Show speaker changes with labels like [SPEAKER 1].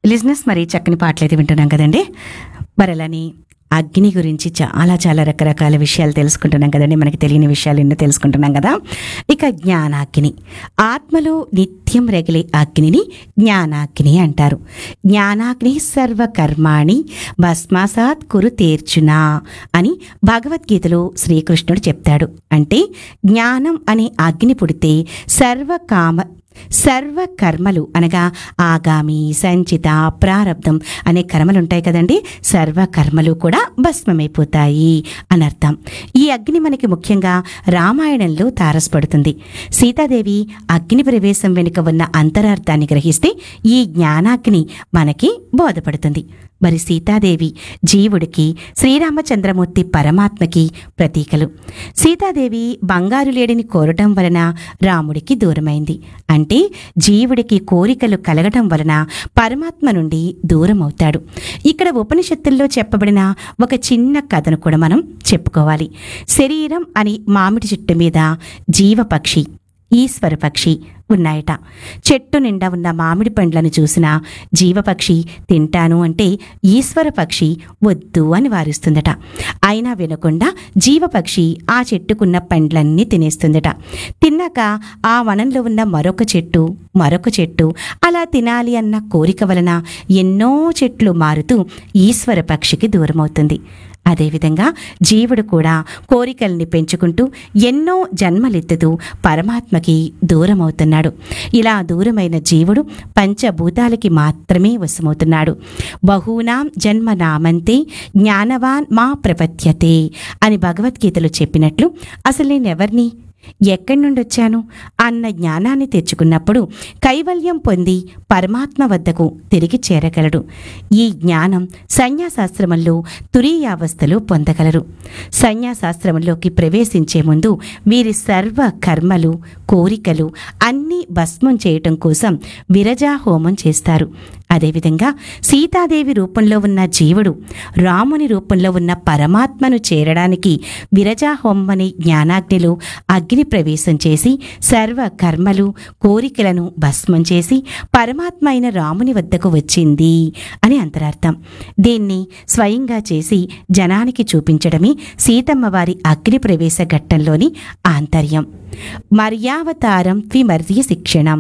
[SPEAKER 1] లిజినెస్ మరి చక్కని పాటలు అయితే వింటున్నాం కదండి మరి అలాని అగ్ని గురించి చాలా చాలా రకరకాల విషయాలు తెలుసుకుంటున్నాం కదండి మనకి తెలియని విషయాలు ఎన్నో తెలుసుకుంటున్నాం కదా ఇక జ్ఞానాగ్ని ఆత్మలో నిత్యం రగిలే అగ్నిని జ్ఞానాగ్ని అంటారు జ్ఞానాగ్ని సర్వకర్మాణి భస్మాసాత్ కురు తీర్చునా అని భగవద్గీతలో శ్రీకృష్ణుడు చెప్తాడు అంటే జ్ఞానం అనే అగ్ని పుడితే సర్వకామ సర్వ కర్మలు అనగా ఆగామి సంచిత ప్రారబ్ధం అనే కర్మలు ఉంటాయి కదండి సర్వ కర్మలు కూడా భస్మమైపోతాయి అనర్థం ఈ అగ్ని మనకి ముఖ్యంగా రామాయణంలో తారసపడుతుంది సీతాదేవి అగ్ని ప్రవేశం వెనుక ఉన్న అంతరార్థాన్ని గ్రహిస్తే ఈ జ్ఞానాగ్ని మనకి బోధపడుతుంది మరి సీతాదేవి జీవుడికి శ్రీరామచంద్రమూర్తి పరమాత్మకి ప్రతీకలు సీతాదేవి బంగారు లేడిని కోరటం వలన రాముడికి దూరమైంది అంటే జీవుడికి కోరికలు కలగటం వలన పరమాత్మ నుండి దూరం అవుతాడు ఇక్కడ ఉపనిషత్తుల్లో చెప్పబడిన ఒక చిన్న కథను కూడా మనం చెప్పుకోవాలి శరీరం అని మామిడి చెట్టు మీద జీవపక్షి ఈశ్వర పక్షి ఉన్నాయట చెట్టు నిండా ఉన్న మామిడి పండ్లను చూసిన జీవపక్షి తింటాను అంటే ఈశ్వర పక్షి వద్దు అని వారిస్తుందట అయినా వినకుండా జీవపక్షి ఆ చెట్టుకున్న పండ్లన్నీ తినేస్తుందట తిన్నాక ఆ వనంలో ఉన్న మరొక చెట్టు మరొక చెట్టు అలా తినాలి అన్న కోరిక వలన ఎన్నో చెట్లు మారుతూ ఈశ్వర పక్షికి దూరమవుతుంది అదేవిధంగా జీవుడు కూడా కోరికల్ని పెంచుకుంటూ ఎన్నో జన్మలెత్తుతూ పరమాత్మకి దూరమవుతున్నాడు ఇలా దూరమైన జీవుడు పంచభూతాలకి మాత్రమే వశమవుతున్నాడు బహూనాం జన్మనామంతే జ్ఞానవాన్ మా ప్రపత్యతే అని భగవద్గీతలో చెప్పినట్లు అసలు నేనెవర్ని ఎక్కడి నుండి వచ్చాను అన్న జ్ఞానాన్ని తెచ్చుకున్నప్పుడు కైవల్యం పొంది పరమాత్మ వద్దకు తిరిగి చేరగలడు ఈ జ్ఞానం సన్యాసాశ్రమంలో తురీయావస్థలో పొందగలరు సన్యాసాశ్రమంలోకి ప్రవేశించే ముందు వీరి సర్వ కర్మలు కోరికలు అన్నీ భస్మం చేయటం కోసం విరజా హోమం చేస్తారు అదేవిధంగా సీతాదేవి రూపంలో ఉన్న జీవుడు రాముని రూపంలో ఉన్న పరమాత్మను చేరడానికి విరజా హోమం అనే జ్ఞానాగ్నిలో అగ్ని ప్రవేశం చేసి సర్వ కర్మలు కోరికలను భస్మం చేసి పరమాత్మ అయిన రాముని వద్దకు వచ్చింది అని అంతరార్థం దీన్ని స్వయంగా చేసి జనానికి చూపించడమే సీతమ్మ వారి అగ్ని ప్రవేశ ఘట్టంలోని ఆంతర్యం మర్యావతారం విమర్య శిక్షణం